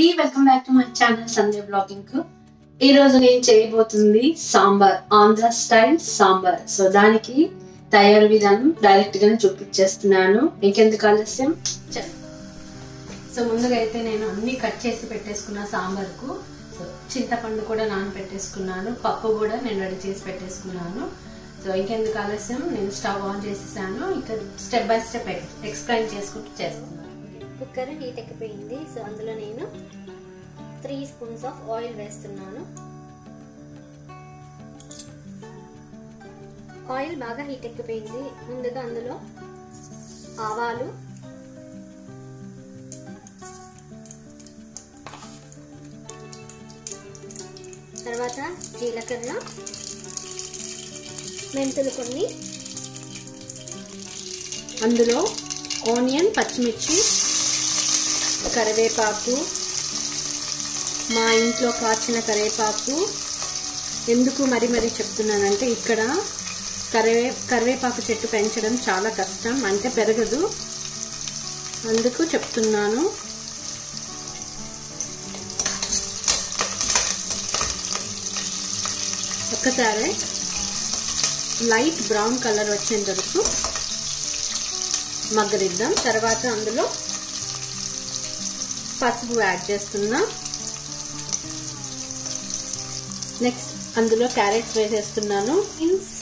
అండి welcome back to my channel Sanjay vlogging కు ఈ రోజు నేను చేయబోతుంది సాంబార్ ఆంధ్ర స్టైల్ సాంబార్ సో దానికి తయారు విధానం డైరెక్ట్ గా చూపించేస్తున్నాను ఇంకెందుకు ఆలస్యం చల్. సో ముందుగా అయితే నేను అన్ని కట్ చేసి పెట్టేసుకున్న సాంబార్ కు సో చింతపండు కూడా నానబెట్టేసుకున్నాను పప్పు కూడా నేను రెడీ చేసి పెట్టేసుకున్నాను సో ఇంకెందుకు ఆలస్యం నేను స్టవ్ ఆన్ చేసేసాను ఇంకా స్టెప్ బై స్టెప్ ఎక్స్ప్లెయిన్ చేసుకుంటూ చేస్తున్నాను కుక్కర్ హీట్ ఎక్కిపోయింది సో అందులో నేను త్రీ స్పూన్స్ ఆఫ్ ఆయిల్ వేస్తున్నాను ఆయిల్ బాగా హీట్ ఎక్కిపోయింది ముందుగా అందులో ఆవాలు తర్వాత జీలకర్ర మెంతులు కొన్ని అందులో ఆనియన్ పచ్చిమిర్చి కరివేపాకు మా ఇంట్లో కాచిన కరివేపాకు ఎందుకు మరి మరి చెప్తున్నానంటే ఇక్కడ కరివే కరివేపాకు చెట్టు పెంచడం చాలా కష్టం అంటే పెరగదు అందుకు చెప్తున్నాను ఒక్కసారి లైట్ బ్రౌన్ కలర్ వచ్చేంత వరకు మగ్గనిద్దాం తర్వాత అందులో పసుపు యాడ్ చేస్తున్నా నెక్స్ట్ అందులో క్యారెట్స్ వేసేస్తున్నాను బీన్స్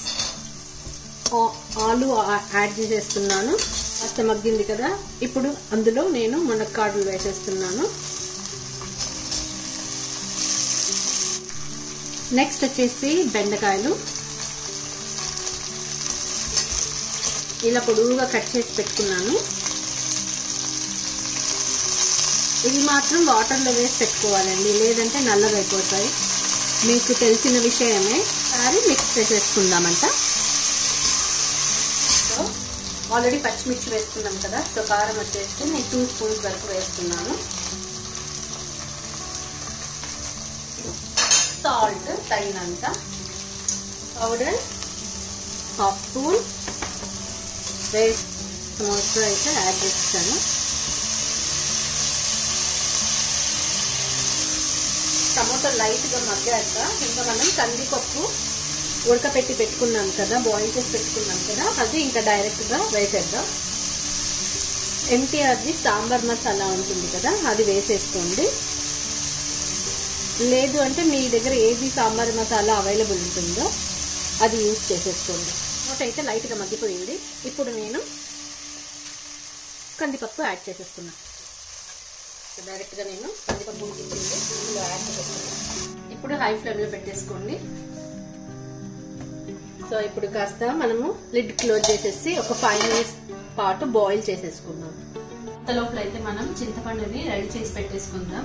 ఆలు యాడ్ చేసేస్తున్నాను కాస్త మగ్గింది కదా ఇప్పుడు అందులో నేను మునక్కాడలు వేసేస్తున్నాను నెక్స్ట్ వచ్చేసి బెండకాయలు ఇలా పొడువుగా కట్ చేసి పెట్టుకున్నాను ఇవి మాత్రం వాటర్లో వేసి పెట్టుకోవాలండి లేదంటే నల్లగా అయిపోతాయి మీకు తెలిసిన విషయమే సారి మిక్స్ చేసేసుకుందామంట సో ఆల్రెడీ పచ్చిమిర్చి వేసుకున్నాం కదా సో కారం వచ్చేసి నేను టూ స్పూన్స్ వరకు వేస్తున్నాను సాల్ట్ తగినంత powder half spoon rice tomato అయితే యాడ్ చేస్తాను టమాటో లైట్గా మగ్గాక ఇంకా మనం కందిపప్పు ఉడకపెట్టి పెట్టుకున్నాం కదా బాయిల్ చేసి పెట్టుకున్నాం కదా అది ఇంకా డైరెక్ట్గా వేసేద్దాం ఎన్టీఆర్ది సాంబార్ మసాలా ఉంటుంది కదా అది వేసేసుకోండి లేదు అంటే మీ దగ్గర ఏది సాంబార్ మసాలా అవైలబుల్ ఉంటుందో అది యూజ్ చేసేసుకోండి టమాటో అయితే లైట్గా మగ్గిపోయింది ఇప్పుడు నేను కందిపప్పు యాడ్ చేసేస్తున్నా డైరెక్ట్గా నేను కందిపప్పు ఉడికించింది ఇందులో యాడ్ చేసేస్తున్నాను ఇప్పుడు హై ఫ్లేమ్లో పెట్టేసుకోండి సో ఇప్పుడు కాస్త మనము లిడ్ క్లోజ్ చేసేసి ఒక ఫైవ్ మినిట్స్ పాటు బాయిల్ చేసేసుకుందాం లోపల అయితే మనం చింతపండుని రెడీ చేసి పెట్టేసుకుందాం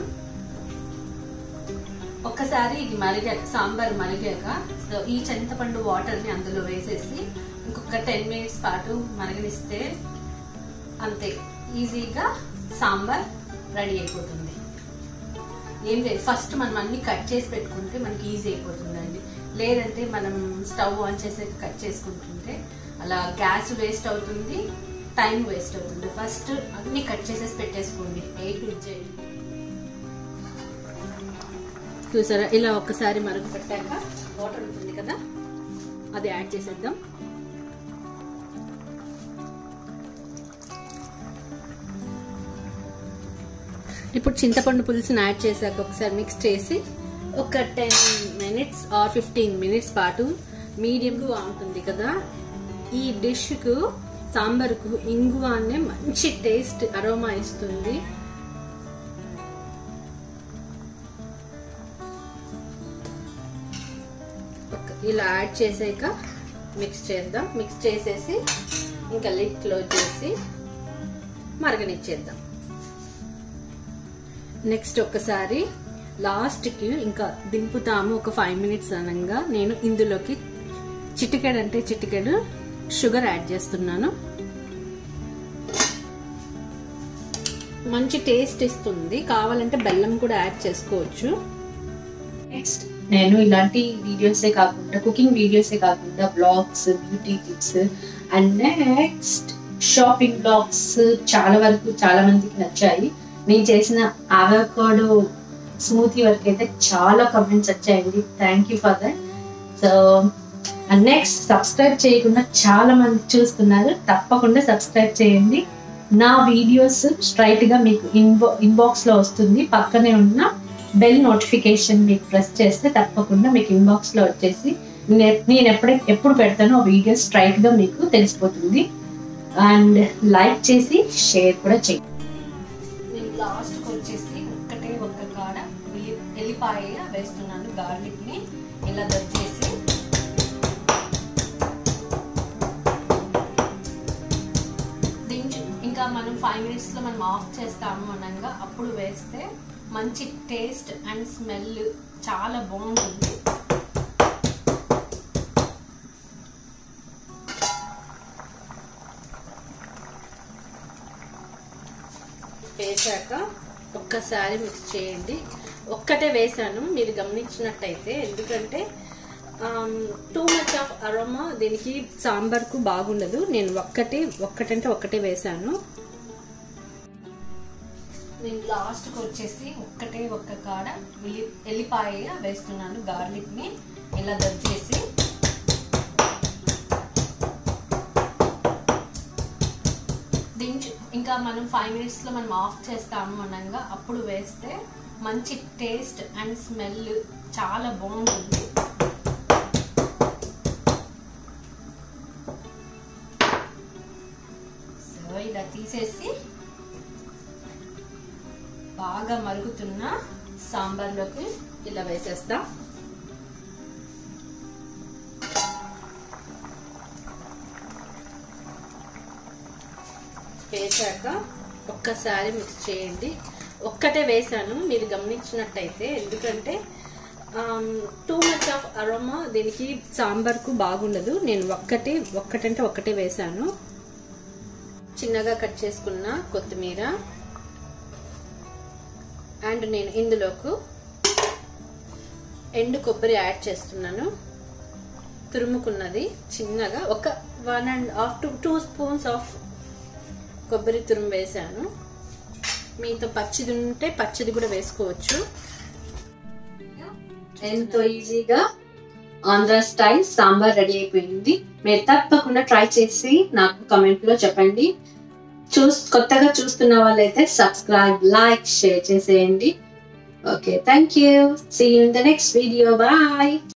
ఒక్కసారి ఇది మరిగాక సాంబార్ మరిగాక సో ఈ చింతపండు వాటర్ ని అందులో వేసేసి ఇంకొక టెన్ మినిట్స్ పాటు మరగనిస్తే అంతే ఈజీగా సాంబార్ రెడీ అయిపోతుంది ఏం లేదు ఫస్ట్ మనం అన్ని కట్ చేసి పెట్టుకుంటే మనకి ఈజీ అయిపోతుందండి లేదంటే మనం స్టవ్ ఆన్ చేసి కట్ చేసుకుంటుంటే అలా గ్యాస్ వేస్ట్ అవుతుంది టైం వేస్ట్ అవుతుంది ఫస్ట్ అన్ని కట్ చేసేసి పెట్టేసుకోండి ఏ టు జెడ్ చూసారా ఇలా ఒక్కసారి మరుగు పెట్టాక వాటర్ ఉంటుంది కదా అది యాడ్ చేసేద్దాం ఇప్పుడు చింతపండు పులుసుని యాడ్ చేశాక ఒకసారి మిక్స్ చేసి ఒక ten minutes or fifteen minutes పాటు మీడియంగా ఉంటుంది కదా ఈ డిష్కు సాంబార్కు ఇంగువ అనే మంచి టేస్ట్ అరోమా ఇస్తుంది ఇలా యాడ్ చేసాక మిక్స్ చేద్దాం మిక్స్ చేసేసి ఇంకా లిడ్ క్లోజ్ చేసి మరగనిచ్చేద్దాం నెక్స్ట్ ఒక్కసారి లాస్ట్కి ఇంకా దింపుతాము ఒక ఫైవ్ మినిట్స్ అనగా నేను ఇందులోకి చిటికెడు అంటే చిటికెడు షుగర్ యాడ్ చేస్తున్నాను మంచి టేస్ట్ ఇస్తుంది కావాలంటే బెల్లం కూడా యాడ్ చేసుకోవచ్చు నెక్స్ట్ నేను ఇలాంటి వీడియోసే కాకుండా కుకింగ్ వీడియోసే కాకుండా vlogs beauty tips and next shopping vlogs చాలా వరకు చాలా మందికి నచ్చాయి నేను చేసిన ఆవకాడో స్మూతీ వరకు అయితే చాలా కమెంట్స్ వచ్చాయండి thank you for that so next subscribe చేయకుండా చాలా మంది చూస్తున్నారు తప్పకుండా సబ్స్క్రైబ్ చేయండి నా వీడియోస్ స్ట్రైట్ గా మీకు ఇన్బా ఇన్బాక్స్ లో వస్తుంది పక్కనే ఉన్న బెల్ నోటిఫికేషన్ మీకు ప్రెస్ చేస్తే తప్పకుండా మీకు ఇన్బాక్స్ లో వచ్చేసి నే- నేను ఎప్పుడే ఎప్పుడు పెడతానో ఆ వీడియో స్ట్రైట్ గా మీకు తెలిసిపోతుంది అండ్ లైక్ చేసి షేర్ కూడా చేయండి నేను లాస్ట్కి వచ్చేసి ఒక్కటే ఒక్క కాడ వెల్లి ఎల్లిపాయ వేస్తున్నాను గార్లిక్ ని ఇలా దచ్చేసి దించు ఇంకా మనం ఫైవ్ మినిట్స్ లో మనం ఆఫ్ చేస్తాము అనగా అప్పుడు వేస్తే మంచి టేస్ట్ అండ్ స్మెల్ చాలా బాగుంటుంది వేసాక ఒక్కసారి మిక్స్ చేయండి ఒక్కటే వేసాను మీరు గమనించినట్టయితే ఎందుకంటే టూ మచ్ ఆఫ్ అరోమా దీనికి సాంబార్కు బాగుండదు నేను ఒక్కటే ఒక్కటంటే ఒక్కటే వేసాను నేను లాస్ట్కి వచ్చేసి ఒక్కటే ఒక్క కాడ వెల్లి ఎల్లిపాయ వేస్తున్నాను గార్లిక్ ని ఇలా దచ్చేసి దించు ఇంకా మనం ఫైవ్ మినిట్స్ లో మనం ఆఫ్ చేస్తాము అనగా అప్పుడు వేస్తే మంచి టేస్ట్ అండ్ స్మెల్ చాలా బాగుంటుంది సో ఇలా తీసేసి బాగా మరుగుతున్న సాంబార్లోకి ఇలా వేసేస్తాం వేసాక ఒక్కసారి మిక్స్ చేయండి ఒక్కటే వేసాను మీరు గమనించినట్టయితే ఎందుకంటే టూ మచ్ ఆఫ్ అరోమా దీనికి సాంబార్కు బాగుండదు నేను ఒక్కటే ఒక్కటంటే ఒక్కటే వేసాను చిన్నగా కట్ చేసుకున్న కొత్తిమీర అండ్ నేను ఇందులోకి ఎండు కొబ్బరి యాడ్ చేస్తున్నాను తురుముకున్నది చిన్నగా ఒక one and half to two spoons of కొబ్బరి తురుము వేసాను మీతో పచ్చిది ఉంటే పచ్చిది కూడా వేసుకోవచ్చు ఎంతో ఈజీగా ఆంధ్ర స్టైల్ సాంబార్ రెడీ అయిపోయింది మీరు తప్పకుండా ట్రై చేసి నాకు కమెంట్ లో చెప్పండి చూస్ కొత్తగా చూస్తున్న వాళ్ళైతే సబ్స్క్రైబ్ లైక్ షేర్ చేసేయండి okay thank you see you in the next video bye